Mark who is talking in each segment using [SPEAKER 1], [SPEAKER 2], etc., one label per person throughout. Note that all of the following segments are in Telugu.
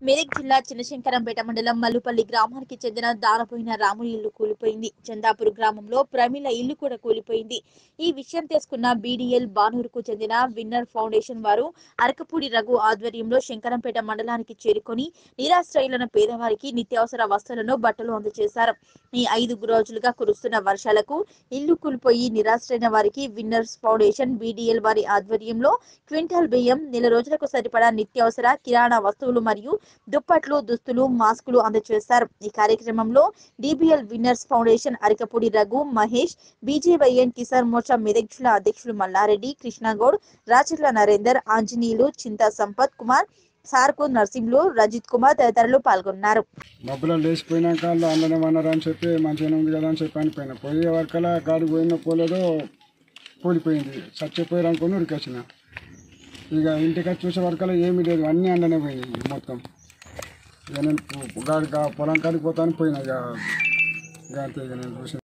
[SPEAKER 1] మెదక్ జిల్లా చిన్నశంకరంపేట మండలం మల్లుపల్లి గ్రామానికి చెందిన దానపోయిన రాముని ఇల్లు కూలిపోయింది చందాపూర్ గ్రామంలో ప్రమిళ ఇల్లు కూడా కూలిపోయింది ఈ విషయం తెలుసుకున్న బీడీఎల్ బానూరుకు చెందిన విన్నర్ ఫౌండేషన్ వారు అరకపూడి రఘు ఆధ్వర్యంలో శంకరంపేట మండలానికి చేరుకొని నిరాశ్రయులైన పేదవారికి నిత్యావసర వస్తువులను బట్టలు అందజేశారు ఈ ఐదు రోజులుగా కురుస్తున్న వర్షాలకు ఇల్లు కూలిపోయి నిరాశ్రైన వారికి విన్నర్స్ ఫౌండేషన్ బీడీఎల్ వారి ఆధ్వర్యంలో క్వింటాల్ బియ్యం నెల రోజులకు సరిపడా నిత్యావసర కిరాణా వస్తువులు మరియు దుప్పట్లు దుస్తులు మాస్కులు అందజేశారు ఈ కార్యక్రమంలో DBL winners foundation Arikapudi Raghu Mahesh BJYN Kisan Morcha Medak జిల్లా అధ్యక్షులు మల్లారెడ్డి కృష్ణగౌడ్ రాచర్ల నరేందర్ ఆంజనేయులు చింతా సంపత్ కుమార్ సార్కు నర్సింహులు రజిత్ కుమార్ తదితరులు పాల్గొన్నారు
[SPEAKER 2] మబ్బులో లేచిపోయినాక వాళ్ళు అందులోనే ఉన్నారు అని చెప్పి మంచిగానే ఉంది కదా అని చెప్పి అనిపోయినా పోయే వరకల్లా గాడి పోయినా పోలేదో కూలిపోయింది చచ్చిపోయారు అనుకుని ఉరికొచ్చిన ఇక ఇంటికి వచ్చి చూసే వరకల్లా ఏమీ లేదు అన్నీ అందులోనే పోయినాయి మొత్తం ఇక నేను పొ- గాడి గా- పొలం కాడికి పోతాను పోయినా ఇక ఇక అంతే ఇక నేను చూసి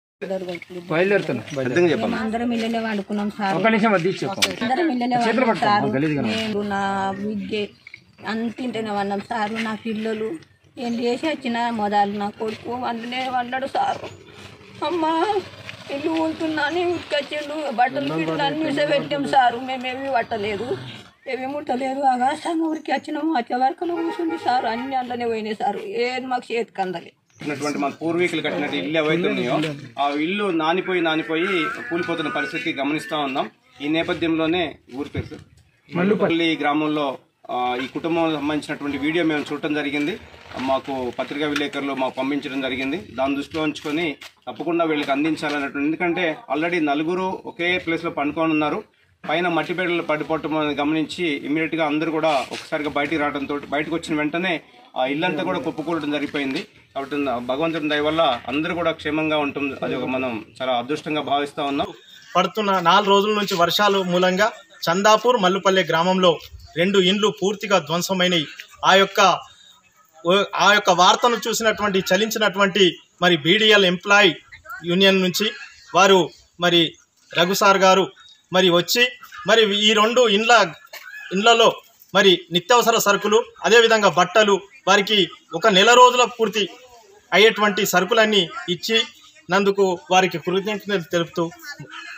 [SPEAKER 3] మేము అందరం ఇళ్ళనే వండుకున్నాం సార్ అందరం ఇళ్ళనే వండుకున్నాం సార్ నేను నా విద్య అంతింటేనే వన్నాం సారు నా పిల్లలు నేను చేసి వచ్చిన మొదలు నా కొడుకు వండనే వండడు సారు అమ్మా ఇల్లు ఊరుతున్నాను ఉతికొచ్చిండు బట్టలు గిట్టలు అన్ని విసబెట్టాం సారు మేమేమి పట్టలేదు ఏమీ ముట్టలేదు ఆకాశంగా ఊరికి వచ్చినాము వచ్చే వరకు కూర్చుంది సారు అన్ని అందులోనే పోయినాయి సారు ఏది మాకు చేతికి అందలే
[SPEAKER 4] ఉన్నటువంటి మన పూర్వీకులు కట్టినట్టు ఇల్లు ఏవైతే ఉన్నాయో ఆ ఇల్లు నానిపోయి నానిపోయి కూలిపోతున్న పరిస్థితి గమనిస్తా ఉన్నాం ఈ నేపథ్యంలోనే ఊరి పేరు సార్? మల్లుపల్లి గ్రామంలో ఆ, ఈ కుటుంబం సంబంధించినటువంటి వీడియో మేము చూడటం జరిగింది మాకు పత్రికా విలేకరులు మాకు పంపించడం జరిగింది దాని దృష్టిలో ఉంచుకొని తప్పకుండా వీళ్ళకి అందించాలన్నటువంటి ఎందుకంటే ఆల్రెడీ నలుగురు ఒకే ప్లేస్లో పండుకొని ఉన్నారు పైన మట్టి బెడలు పడిపోవటం అనేది గమనించి ఇమీడియట్ గా అందరూ కూడా ఒకసారిగా బయటికి రావడంతో బయటకు వచ్చిన వెంటనే ఆ ఇల్లంతా కూడా కుప్పకూడటం జరిగిపోయింది కాబట్టి నా- భగవంతుని దయ వల్ల అందరూ కూడా క్షేమంగా ఉంటుంది అది ఒక మనం చాలా అదృష్టంగా భావిస్తా ఉన్నాం
[SPEAKER 5] పడుతున్న నాలుగు రోజుల నుంచి వర్షాలు మూలంగా చందాపూర్ మల్లుపల్లె గ్రామంలో రెండు ఇండ్లు పూర్తిగా ధ్వంసమైనవి ఆ యొక్క ఓ- ఆ యొక్క వార్తను చూసినటువంటి చలించినటువంటి మరి బీడీఎల్ ఎంప్లాయీ యూనియన్ నుంచి వారు మరి రఘు సార్ గారు మరి వచ్చి మరి ఈ రెండు ఇండ్ల ఇండ్లలో మరి నిత్యావసర సరుకులు అదేవిధంగా బట్టలు వారికి ఒక నెల రోజుల పూర్తి అయ్యేటువంటి సరుకులన్నీ ఇచ్చి నందుకు వారికి కృతజ్ఞతలు తెలుపుతూ